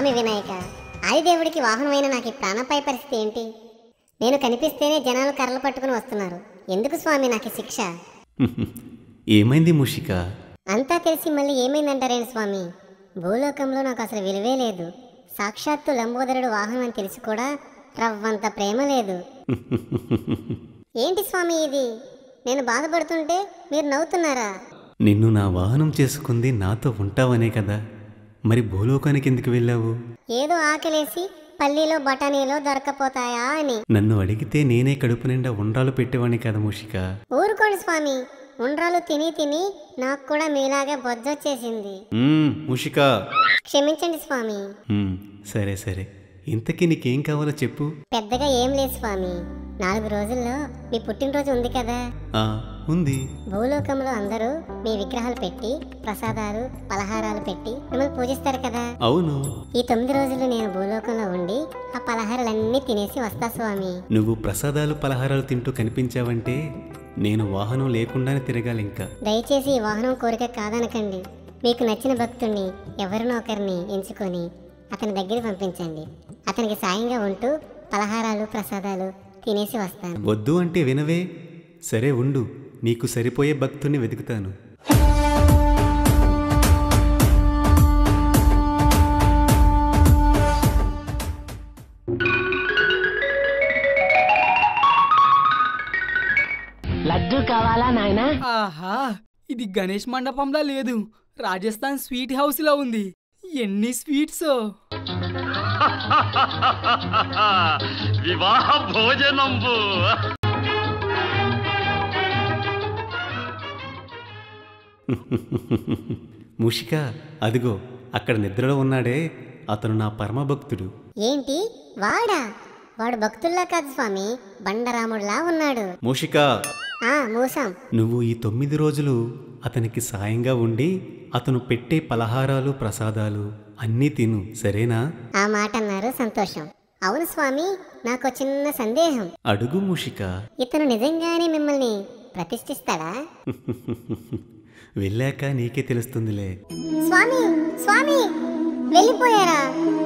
స్వామి వినాయక ఆదిదేవుడికి వాహనమైన నాకు ఈ ప్రాణపాయ పరిస్థితి ఏంటి నేను కనిపిస్తేనే జనాలు కర్రలు పట్టుకుని వస్తున్నారు ఎందుకు స్వామి నాకు ఈ శిక్ష ఏమైంది మూషిక అంతా తెలిసి మళ్ళీ ఏమైందంటారేంటి స్వామి భూలోకంలో నాకు అసలు విలువే లేదు సాక్షాత్తు లంబోదరుడు వాహనం అని తెలిసి కూడా రవ్వంత ప్రేమ లేదు ఏంటి స్వామి ఇది నేను బాధపడుతుంటే మీరు నవ్వుతున్నారా నిన్ను నా వాహనం చేసుకుంది నాతో ఉంటావనే కదా మరి భూలోకానికి ఎందుకు వెళ్ళావు ఏదో ఆకలేసి పల్లీలో బఠానీలో దొరకపోతాయా అని నన్ను అడిగితే నేనే కడుపు నిండా ఉండ్రాలు పెట్టేవాణ్ణి కదా మూషిక ఊరుకోండి స్వామి ఉండ్రాలు తిని తిని నాకు కూడా మీలాగే బొజ్జొచ్చేసింది మ్మ్, మూషిక క్షమించండి స్వామి మ్మ్, సరే సరే ఇంతకీ నీకేం కావాలో చెప్పు పెద్దగా ఏం లేదు స్వామి నాలుగు రోజుల్లో మీ పుట్టినరోజు ఉంది కదా ఆ ఉంది భూలోకంలో అందరూ మీ విగ్రహాలు పెట్టి ప్రసాదాలు పలహారాలు పెట్టి మిమ్మల్ని పూజిస్తారు కదా అవును ఈ తొమ్మిది రోజులు నేను భూలోకంలో ఉండి ఆ పలహారాలన్నీ తినేసి వస్తా స్వామి నువ్వు ప్రసాదాలు పలహారాలు తింటూ కనిపించావంటే నేను వాహనం లేకుండానే తిరగాలి ఇంకా దయచేసి ఈ వాహనం కోరిక కాదనకండి మీకు నచ్చిన భక్తుణ్ణి ఎవరినో ఒకరిని ఎంచుకొని అతని దగ్గర పంపించండి అతనికి సాయంగా ఉంటూ పలహారాలు ప్రసాదాలు తినేసి వస్తాను వద్దు అంటే వినవే సరే ఉండు నీకు సరిపోయే భక్తుని వెతుకుతాను లడ్డు కావాలా నాయనా ఆహా ఇది గణేష్ మండపంలా లేదు రాజస్థాన్ స్వీట్ హౌస్ లో ఉంది ఎన్ని స్వీట్స్ వివాహ భోజనంబు ముషిక అదిగో అక్కడ నిద్రలో ఉన్నాడే అతను నా పరమభక్తుడు ఏంటి వాడా వాడు భక్తుల్లా కాదు స్వామి బండరాముడిలా ఉన్నాడు మూషిక ఆ మూసాం నువ్వు ఈ తొమ్మిది రోజులు అతనికి సాయంగా ఉండి అతను పెట్టే పలహారాలు ప్రసాదాలు అన్నీ తిను సరేనా ఆ మాట అన్నారు సంతోషం అవును స్వామి నాకు చిన్న సందేహం అడుగు మూషిక ఇతను నిజంగానే మిమ్మల్ని ప్రతిష్ఠిస్తాడా వెళ్ళాక నీకే తెలుస్తుందిలే స్వామి స్వామి వెళ్ళిపోయారా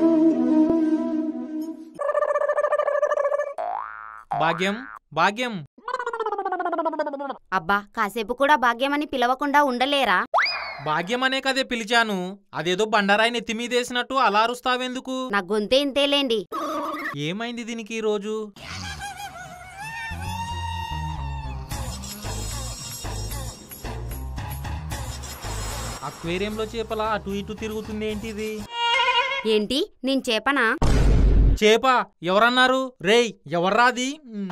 భాగ్యం భాగ్యం అబ్బా కాసేపు కూడా భాగ్యమని పిలవకుండా ఉండలేరా భాగ్యం అనే కదే పిలిచాను అదేదో బండరాయి నెత్తి మీదేసినట్టు అలా అరుస్తావెందుకు నా గొంతే ఇంతేలేండి ఏమైంది దీనికి ఈ రోజు అక్వేరియంలో చేపల అటు ఇటు తిరుగుతుంది ఏంటిది ఏంటి నేను చేపనా చేప ఎవరన్నారు రేయ్ ఎవర్రాది మ్.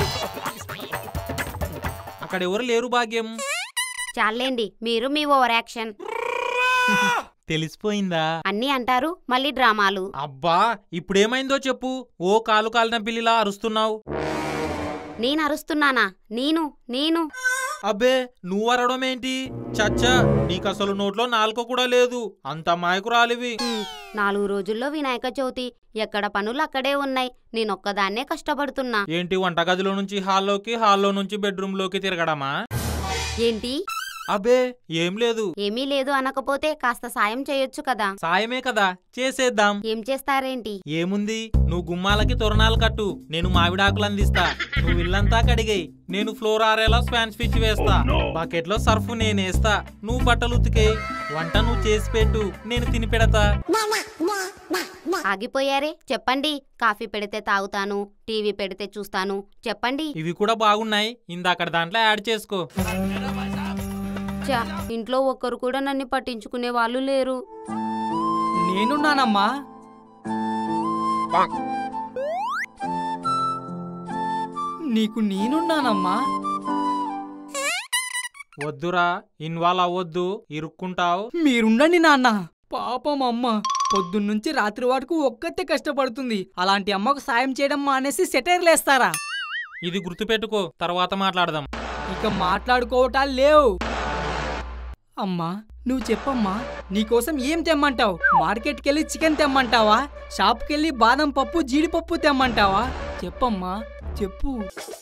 అక్కడ ఎవరు లేరు భాగ్యం చాలేండి మీరు మీ ఓవర్ యాక్షన్ తెలిసిపోయిందా అన్నీ అంటారు మళ్ళీ డ్రామాలు అబ్బా ఇప్పుడేమైందో చెప్పు ఓ కాలు కాలిన పిల్లిలా అరుస్తున్నావు నేను అరుస్తున్నానా నేను నేను అబ్బే నువ్వు అరవడం ఏంటి చచ్చా నీకసలు నోట్లో నాలుక కూడా లేదు అంత మాయకురాలివి హ్మ్, నాలుగు రోజుల్లో వినాయక చవితి ఎక్కడ పనులు అక్కడే ఉన్నాయి నేనొక్కదాన్నే కష్టపడుతున్నా ఏంటి వంటగదిలో నుంచి హాల్లోకి హాల్లో నుంచి బెడ్రూమ్లోకి తిరగడమా ఏంటి అబ్బే ఏం లేదు ఏమీ లేదు అనకపోతే కాస్త సాయం చేయొచ్చు కదా సాయమే కదా చేసేద్దాం ఏం చేస్తారేంటి ఏముంది నువ్వు గుమ్మాలకి తొరణాలు కట్టు నేను మామిడాకులు అందిస్తా నువ్వు ఇల్లంతా కడిగేయి నేను ఫ్లోర్ ఆరేలా స్పాన్ స్విచ్ వేస్తా బకెట్లో సర్ఫ్ నేనేస్తా నువ్వు బట్టలు ఉతికేయి వంట నువ్వు చేసి పెట్టు నేను తిని పెడతా ఆగిపోయారే చెప్పండి కాఫీ పెడితే తాగుతాను టీవీ పెడితే చూస్తాను చెప్పండి ఇవి కూడా బాగున్నాయి ఇందాకడ దాంట్లో యాడ్ చేసుకో చా ఇంట్లో ఒక్కరు కూడా నన్ను పట్టించుకునే వాళ్ళు లేరు నేనున్నానమ్మా నీకు నేనున్నానమ్మా వద్దురా ఇన్వాల్వ్ అవ్వద్దు ఇరుక్కుంటావు మీరుండండి నాన్న పాపం అమ్మ పొద్దున్నుంచి రాత్రి వరకు ఒక్కతే కష్టపడుతుంది అలాంటి అమ్మకు సాయం చేయడం మానేసి సెటైర్లేస్తారా ఇది గుర్తుపెట్టుకో తర్వాత మాట్లాడదాం ఇక మాట్లాడుకోవటాలు లేవు అమ్మా నువ్వు చెప్పమ్మా నీకోసం ఏం తెమ్మంటావు మార్కెట్కి వెళ్ళి చికెన్ తెమ్మంటావా షాప్కి వెళ్ళి బాదం పప్పు జీడిపప్పు తెమ్మంటావా చెప్పమ్మా చెప్పు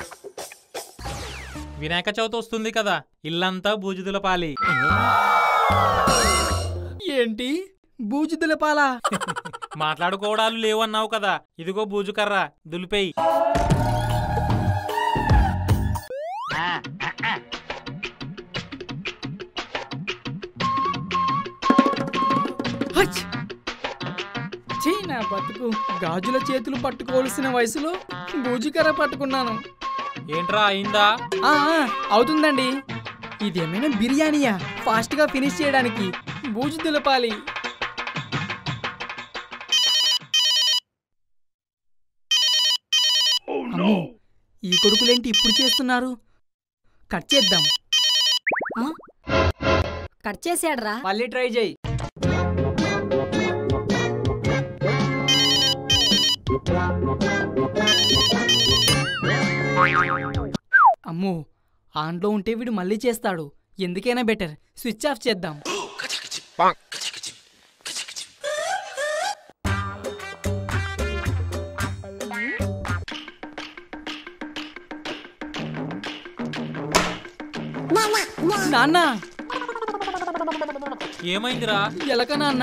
వినాయక చవితి వస్తుంది కదా ఇల్లంతా బూజుదుల పాలి ఏంటి బూజు దులపాలా మాట్లాడుకోవడాలు లేవన్నావు కదా ఇదిగో బూజుకర్ర దులిపేయి హచ్! ఛీ, నా బతుకు గాజుల చేతులు పట్టుకోవలసిన వయసులో బూజుకర్ర పట్టుకున్నాను ఏంట్రా అయిందా ఆ, ఆ, అవుతుందండి ఇదేమైనా బిర్యానీయా ఫాస్ట్ గా ఫినిష్ చేయడానికి బూజు దులపాలి అమ్మో ఈ కొడుకులేంటి ఇప్పుడు చేస్తున్నారు కట్ చేద్దాం కట్ చేసాడ్రా మళ్ళీ ట్రై చేయి అమ్మో ఆన్లో ఉంటే వీడు మళ్ళీ చేస్తాడు ఎందుకైనా బెటర్ స్విచ్ ఆఫ్ చేద్దాం నాన్న ఏమైందిరా ఎలక నాన్న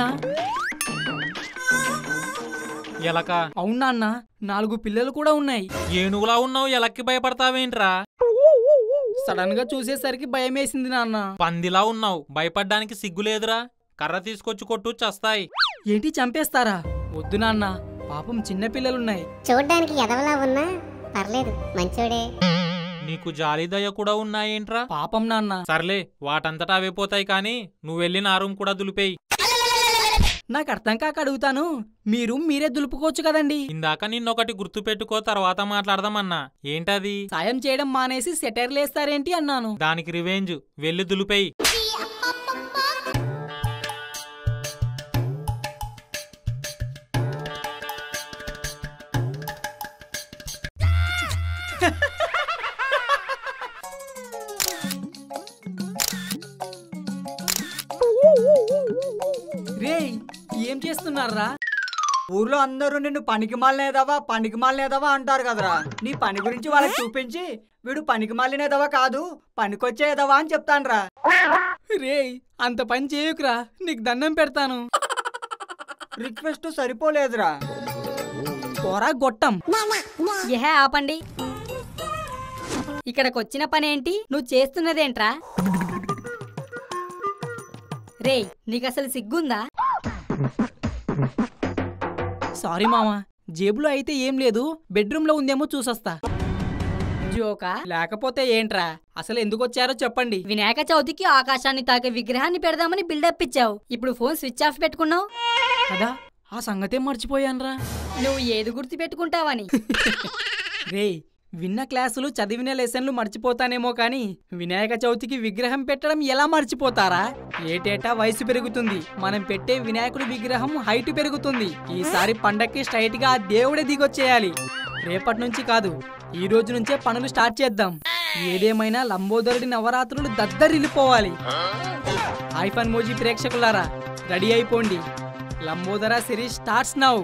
ఎలక అవును నాన్న నాలుగు పిల్లలు కూడా ఉన్నాయి ఏనుగులా ఉన్నావు ఎలక్కి భయపడతావేంట్రా సడన్ గా చూసేసరికి భయం వేసింది నాన్న పందిలా ఉన్నావు భయపడ్డానికి సిగ్గులేదురా కర్ర తీసుకొచ్చి కొట్టు చస్తాయి ఏంటి చంపేస్తారా వద్దు నాన్న పాపం చిన్న పిల్లలున్నాయి చూడ్డానికి ఎదవలా ఉన్నా పర్లేదు మంచోడే నీకు జాలి దయ కూడా ఉన్నాయేంట్రా పాపం నాన్న సర్లే వాటంతటా అవే పోతాయి కానీ నువ్వు వెళ్ళి నా రూమ్ కూడా దులిపేయి నాకు అర్థం కాక అడుగుతాను మీరు మీరే దులుపుకోవచ్చు కదండి ఇందాక నిన్నొకటి గుర్తు పెట్టుకో తర్వాత మాట్లాడదామన్నా ఏంటది సాయం చేయడం మానేసి సెటర్లేస్తారేంటి అన్నాను దానికి రివెంజ్ వెళ్ళి దులిపేయి రేయ్ ఏం చేస్తున్నారా ఊర్లో అందరూ నిన్ను పనికి మాలినేదవా పనికి మాలినేదవా అంటారు కదరా నీ పని గురించి వాళ్ళకి చూపించి వీడు పనికి మాలినేదవా కాదు పనికొచ్చేదవా అని చెప్తాన్రా రేయ్ అంత పని చేయకురా నీకు దండం పెడతాను రిక్వెస్ట్ సరిపోలేదురా పోరా గొట్టం ఏహే ఆపండి ఇక్కడికి వచ్చిన పనేంటి నువ్వు చేస్తున్నదేంట్రా రేయ్ నీకు అసలు సిగ్గుందా సారీ మామా జేబులో అయితే ఏం లేదు బెడ్రూమ్ లో ఉందేమో చూసొస్తా జోకా లేకపోతే ఏంట్రా అసలు ఎందుకు వచ్చారో చెప్పండి వినాయక చవితికి ఆకాశాన్ని తాకే విగ్రహాన్ని పెడదామని బిల్డప్ ఇచ్చావు ఇప్పుడు ఫోన్ స్విచ్ ఆఫ్ పెట్టుకున్నావు కదా ఆ సంగతే మర్చిపోయాన్రా నువ్వు ఏది గుర్తు పెట్టుకుంటావని రేయ్ విన్న క్లాసులు చదివిన లెసన్లు మర్చిపోతానేమో కానీ వినాయక చవితికి విగ్రహం పెట్టడం ఎలా మర్చిపోతారా ఏటేటా వయసు పెరుగుతుంది మనం పెట్టే వినాయకుడి విగ్రహం హైట్ పెరుగుతుంది ఈసారి పండక్కి స్ట్రైట్ గా ఆ దేవుడే దిగొచ్చేయాలి రేపటి నుంచి కాదు ఈ రోజు నుంచే పనులు స్టార్ట్ చేద్దాం ఏదేమైనా లంబోదరుడి నవరాత్రులు దద్దరిల్లిపోవాలి ఐఫన్ మోజీ ప్రేక్షకులారా రెడీ అయిపోండి లంబోదర సిరీస్ స్టార్ట్స్ నౌ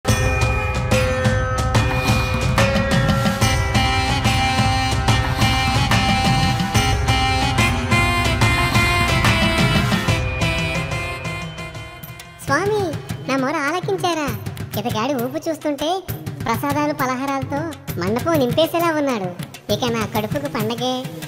స్వామి నా మొర ఆలకించారా ఇతగాడి ఊపు చూస్తుంటే ప్రసాదాలు పలహారాలతో మండపం నింపేసేలా ఉన్నాడు ఇక నా కడుపుకు పండగే